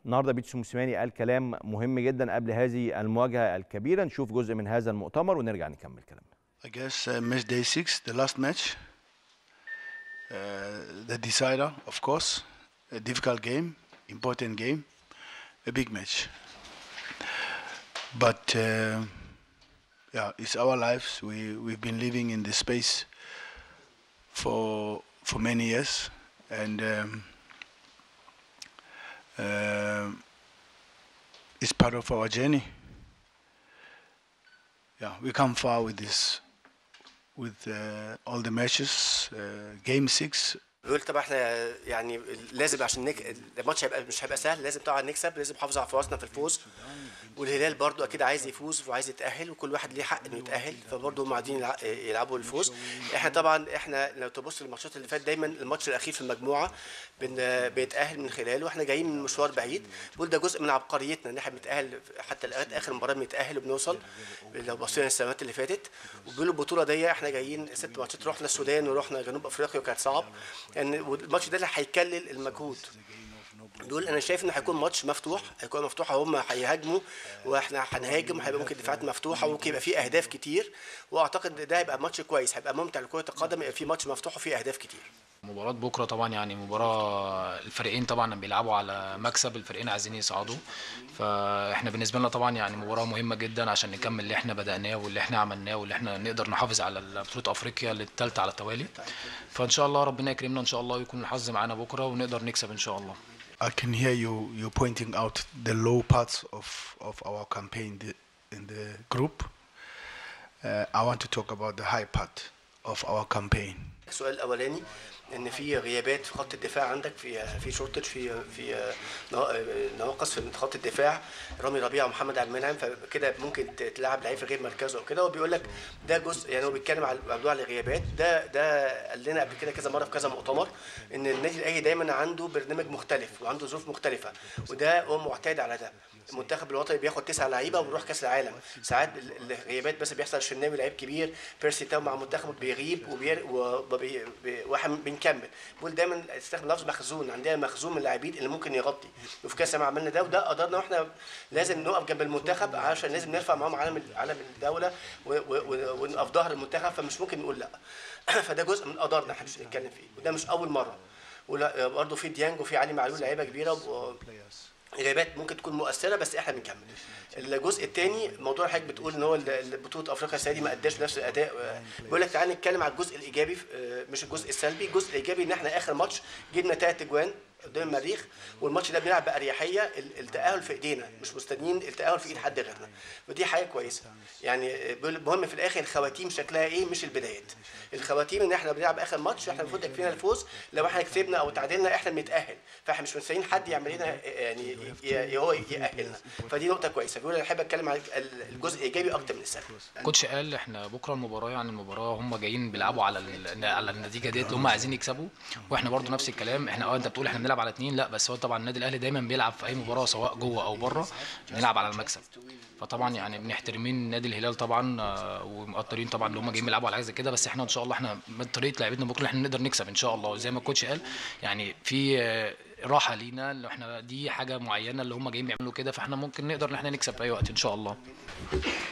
النهارده بيتسو موسيماني قال كلام مهم جدا قبل هذه المواجهه الكبيره نشوف جزء من هذا المؤتمر ونرجع نكمل كلامنا I guess uh, match day six, the last match, uh, the decider, of course, a difficult game, important game, a big match. But uh, yeah, it's our lives. We we've been living in this space for for many years, and um, uh, it's part of our journey. Yeah, we come far with this, with uh, all the matches. Uh, game six, بيقول طبعا احنا يعني لازم عشان نك... الماتش هيبقى مش هيبقى سهل لازم طبعا نكسب لازم نحافظ على فرصنا في الفوز والهلال برضو اكيد عايز يفوز وعايز يتاهل وكل واحد ليه حق انه يتاهل فبرضو هم قاعدين يلع- يلعبوا الفوز احنا طبعا احنا لو تبص للماتشات اللي فات دايما الماتش الاخير في المجموعه بن... بيتاهل من خلاله واحنا جايين من مشوار بعيد بقول ده جزء من عبقريتنا ان احنا بنتاهل حتى لغايه اخر مباراه بنتاهل وبنوصل لو بصينا السنوات اللي فاتت وبيقولوا البطوله دي احنا جايين ست ماتشات رحنا السودان ورحنا جنوب افريقيا وكانت صعب يعني والماتش ده اللي هيكلل المجهود دول انا شايف انه هيكون ماتش مفتوح هيكون مفتوح هم هيهاجموا واحنا هنهاجم هيبقى ممكن دفاعات مفتوحه وممكن يبقى فيه اهداف كتير واعتقد ده هيبقى ماتش كويس هيبقى ممتع لكره القدم يبقى فيه ماتش مفتوح وفيه اهداف كتير مباراة بكرة طبعا يعني مباراة الفريقين طبعا بيلعبوا على مكسب الفريقين عايزين يصعدوا فاحنا بالنسبة لنا طبعا يعني مباراة مهمة جدا عشان نكمل اللي احنا بدأناه واللي احنا عملناه واللي احنا نقدر نحافظ على بطولة افريقيا الثالثة على التوالي فان شاء الله ربنا يكرمنا ان شاء الله ويكون الحظ معانا بكرة ونقدر نكسب ان شاء الله I can hear you you pointing out the low parts of of our campaign the, in the group. Uh, I want to talk about the high part of our campaign. السؤال الاولاني ان في غيابات في خط الدفاع عندك في في شورتج في في نواقص في خط الدفاع رامي ربيعه ومحمد عبد المنعم فكده ممكن تلعب لعيب في غير مركزه او كده وبيقول لك ده جزء يعني هو بيتكلم على موضوع الغيابات ده ده قال لنا قبل كده كذا مره في كذا مؤتمر ان النادي الاهلي دايما عنده برنامج مختلف وعنده ظروف مختلفه وده هو معتاد على ده المنتخب الوطني بياخد تسع لعيبه وبيروح كاس العالم ساعات الغيابات بس بيحصل الشناوي لعيب كبير بيرسي تاو مع منتخبه بيغيب وبير وبي... بي... واحد بنكمل بقول دايما استخدم لفظ مخزون عندنا مخزون من اللاعبين اللي ممكن يغطي وفي كاس العالم عملنا ده وده قدرنا واحنا لازم نقف جنب المنتخب عشان لازم نرفع معاهم علم علم الدوله و... و... ونقف ظهر المنتخب فمش ممكن نقول لا فده جزء من قدرنا احنا مش بنتكلم فيه وده مش اول مره وبرده في ديانج وفي علي معلول لعيبه كبيره و... غيابات ممكن تكون مؤثره بس احنا بنكمل الجزء الثاني موضوع حضرتك بتقول ان هو بطوله افريقيا السنه دي ما اداش نفس الاداء بقول لك تعالى نتكلم على الجزء الايجابي مش الجزء السلبي الجزء الايجابي ان احنا اخر ماتش جبنا ثلاث اجوان قدام المريخ والماتش ده بنلعب باريحيه التاهل في ايدينا مش مستنيين التاهل في ايد حد غيرنا ودي حاجه كويسه يعني المهم في الاخر الخواتيم شكلها ايه مش البدايات الخواتيم ان احنا بنلعب اخر ماتش احنا المفروض يكفينا الفوز لو احنا كسبنا او تعادلنا احنا بنتاهل فاحنا مش مستنيين حد يعمل لنا يعني هو ياهلنا فدي نقطه كويسه بيقول انا احب اتكلم على الجزء الايجابي اكتر من السلبي كوتش قال احنا بكره المباراه يعني المباراه هم جايين بيلعبوا على على النتيجه ديت اللي هم عايزين يكسبوا واحنا برضو نفس الكلام احنا اه انت بتقول احنا بنلعب على اثنين لا بس هو طبعا النادي الاهلي دايما بيلعب في اي مباراه سواء جوه او بره بنلعب على المكسب فطبعا يعني بنحترمين نادي الهلال طبعا ومقدرين طبعا اللي هم جايين بيلعبوا على حاجه زي كده بس احنا ان شاء الله احنا من طريقه لعبتنا بكره احنا نقدر نكسب ان شاء الله زي ما الكوتش قال يعني في راحه لينا اللي احنا دي حاجه معينه اللي هم جايين بيعملوا كده فاحنا ممكن نقدر ان احنا نكسب في اي وقت ان شاء الله